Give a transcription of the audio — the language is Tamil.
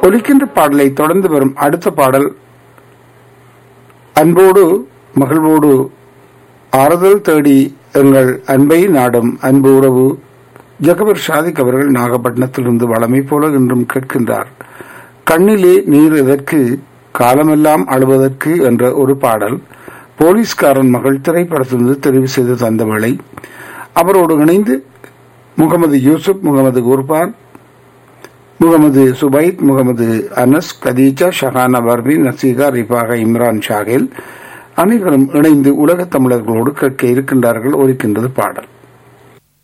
ஒலிக்கின்ற பாடலை தொடர்ந்து வரும் அடுத்த பாடல் அன்போடு மகிழ்வோடு ஆறுதல் தேடி எங்கள் அன்பை நாடும் அன்பு உறவு ஜகபர் ஷாதிக் அவர்கள் நாகப்பட்டினத்திலிருந்து வளமை போல இன்றும் கேட்கின்றார் கண்ணிலே நீர் எதற்கு காலமெல்லாம் அழுவதற்கு என்ற ஒரு பாடல் போலீஸ்காரன் மகள் திரைப்படத்திலிருந்து தெரிவு செய்து தந்தவளை அவரோடு இணைந்து முகமது யூசுப் முகமது குர்பான் முகமது சுபைத் முகமது அனஸ் கதீஜா ஷஹானா பர்வி நசீகா ரிஃபாக இம்ரான் ஷாகில் அனைவரும் இணைந்து உலகத் தமிழர்களோடு கேட்க இருக்கின்றார்கள் ஒலிக்கின்றது பாடல்